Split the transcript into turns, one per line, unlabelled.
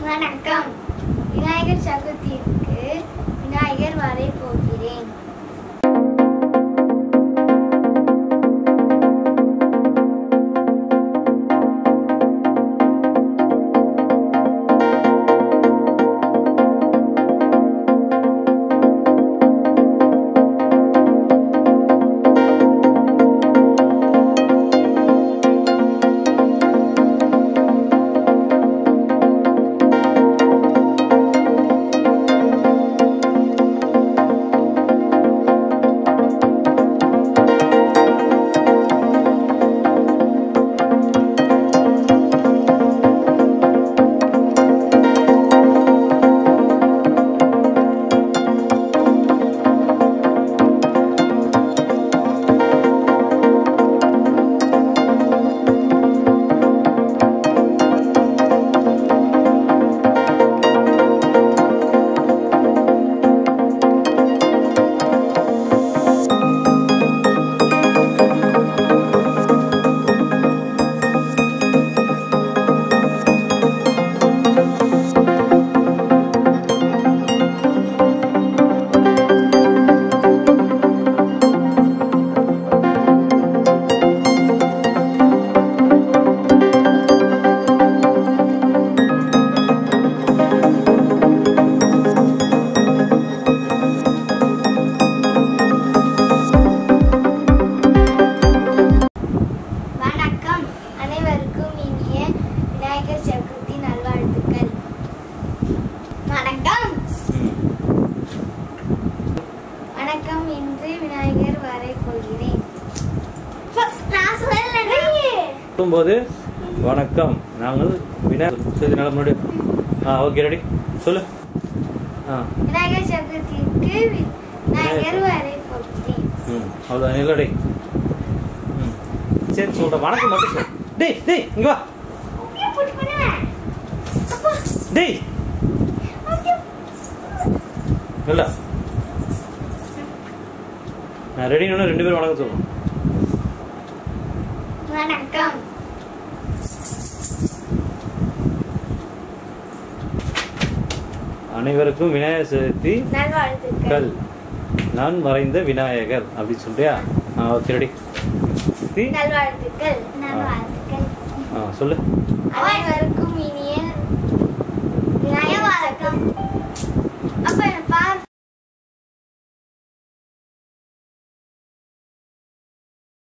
வணக்கம் விநாயகர் சதுர்த்திக்கு விநாயகர் வரை போகிறேன் வணக்கம் அனைவருக்கும் இனிய விநாயகர் சதுர்த்தி நல்வாழ்த்துக்கள் வணக்கம் வணக்கம் இன்று விநாயகர் வரை போகிறேன் நான் சொல்லல
போது வணக்கம் நாங்கள் விநாயகர் சரி நல்ல முன்னாடி ஆ ஓகே ரெடி சொல்லு ஆ
விநாயகர் சதுர்த்திக்கு வி- விநாயகர் வரை போகிறேன்
ம் அவ்வளோதான் இல்லடி ம் சரி சொல்கிறேன் வணக்கம் மட்டும் சொல் டேய் டேய் இங்கே வா
அப்படியே போட்டு பண்ணுவேன் அப்பா
டேய்
அப்படியே
இல்லை நான் ரெடின்னு ரெண்டு பேரும் வணக்கம் சொல்லணும்
வணக்கம்
அனைவருக்கும் விநாயகர் சதுர்த்தி
நல்வாழ்த்துக்கள்
கல் நான் வரைந்த விநாயகர் அப்படி சொல்றியா ஆ ஓகே ரெடி தி
நல்வாழ்த்துக்கள் நல்வாழ்த்துக்கள்
ஆ சொல்லு
அனைவருக்கும் இனிய விநாயகர் வணக்கம் அப்ப